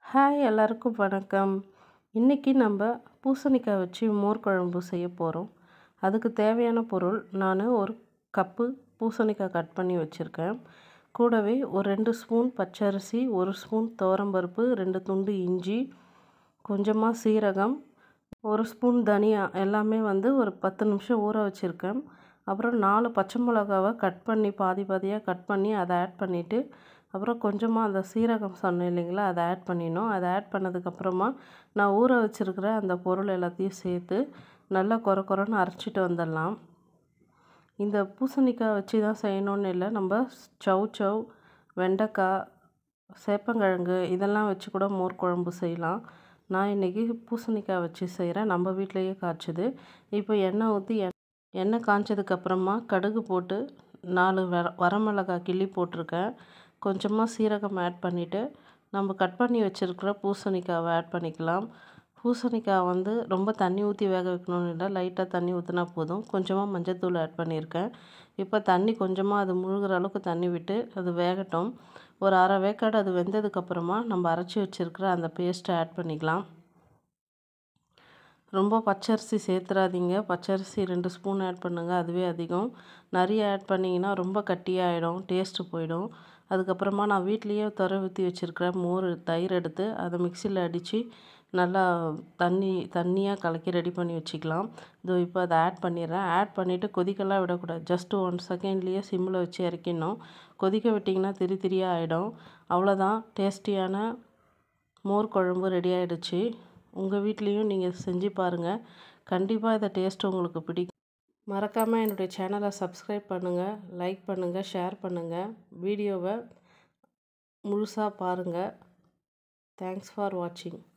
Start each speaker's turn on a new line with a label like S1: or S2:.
S1: hi எல்லாருக்கும் வணக்கம் இன்றைக்கி நம்ம பூசணிக்காய் வச்சு மோர் குழம்பு செய்ய போகிறோம் அதுக்கு தேவையான பொருள் நான் ஒரு கப்பு பூசணிக்காய் கட் பண்ணி வச்சுருக்கேன் கூடவே ஒரு ரெண்டு ஸ்பூன் பச்சரிசி ஒரு ஸ்பூன் துவரம்பருப்பு ரெண்டு துண்டு இஞ்சி கொஞ்சமாக சீரகம் ஒரு ஸ்பூன் தனியா எல்லாமே வந்து ஒரு பத்து நிமிஷம் ஊற வச்சுருக்கேன் அப்புறம் நாலு பச்சை மிளகாவை கட் பண்ணி பாதி பாதியாக கட் பண்ணி அதை ஆட் பண்ணிவிட்டு அப்புறம் கொஞ்சமாக அந்த சீரகம் சொன்னேன் இல்லைங்களா அதை ஆட் பண்ணிடணும் அதை ஆட் பண்ணதுக்கப்புறமா நான் ஊற வச்சுருக்கிற அந்த பொருள் எல்லாத்தையும் சேர்த்து நல்லா கொர கொரன்னு அரைச்சிட்டு வந்துடலாம் இந்த பூசணிக்காய் வச்சு தான் செய்யணுன்னு இல்லை நம்ம சவ் சவ் வெண்டைக்காய் சேப்பங்கிழங்கு இதெல்லாம் வச்சு கூட மோர் குழம்பு செய்யலாம் நான் இன்றைக்கி பூசணிக்காய் வச்சு செய்கிறேன் நம்ம வீட்டிலையே காய்ச்சது இப்போ எண்ணெய் ஊற்றி எண்ணெய் காய்ச்சதுக்கப்புறமா கடுகு போட்டு நாலு வர வரமிளகாய் கிள்ளி போட்டிருக்கேன் கொஞ்சமாக சீரகம் ஆட் பண்ணிவிட்டு நம்ம கட் பண்ணி வச்சுருக்கிற பூசணிக்காவை ஆட் பண்ணிக்கலாம் பூசணிக்காய் வந்து ரொம்ப தண்ணி ஊற்றி வேக வைக்கணும்னு இல்லை லைட்டாக தண்ணி ஊற்றினா போதும் கொஞ்சமாக மஞ்சள்தூள் ஆட் பண்ணியிருக்கேன் இப்போ தண்ணி கொஞ்சமாக அது முழுகிற அளவுக்கு தண்ணி விட்டு அது வேகட்டும் ஒரு அரை வேக்காடு அது வெந்ததுக்கப்புறமா நம்ம அரைச்சி வச்சுருக்கிற அந்த பேஸ்ட்டை ஆட் பண்ணிக்கலாம் ரொம்ப பச்சரிசி சேர்த்துறாதீங்க பச்சரிசி ரெண்டு ஸ்பூன் ஆட் பண்ணுங்கள் அதுவே அதிகம் நிறைய ஆட் பண்ணிங்கன்னா ரொம்ப கட்டியாகிடும் டேஸ்ட்டு போயிடும் அதுக்கப்புறமா நான் வீட்லேயே துற ஊற்றி வச்சுருக்கிற மோர் தயிர் எடுத்து அதை மிக்சியில் அடித்து நல்லா தண்ணி தண்ணியாக கலக்கி ரெடி பண்ணி வச்சுக்கலாம் இதோ இப்போ அதை ஆட் பண்ணிடுறேன் ஆட் பண்ணிவிட்டு கொதிக்கலாம் விடக்கூடாது ஜஸ்ட்டு ஒன் செகண்ட்லேயே சிம்மில் வச்சு இறக்கிடணும் கொதிக்க விட்டிங்கன்னா திரி திரியாக ஆகிடும் அவ்வளோதான் டேஸ்டியான மோர் குழம்பு ரெடி ஆகிடுச்சு உங்கள் வீட்லேயும் நீங்கள் செஞ்சு பாருங்கள் கண்டிப்பாக இந்த டேஸ்ட் உங்களுக்கு பிடிக்கும் மறக்காமல் என்னுடைய சேனலை சப்ஸ்கிரைப் பண்ணுங்கள் லைக் பண்ணுங்கள் ஷேர் பண்ணுங்கள் வீடியோவை முழுசாக பாருங்கள் தேங்க்ஸ் ஃபார் வாட்சிங்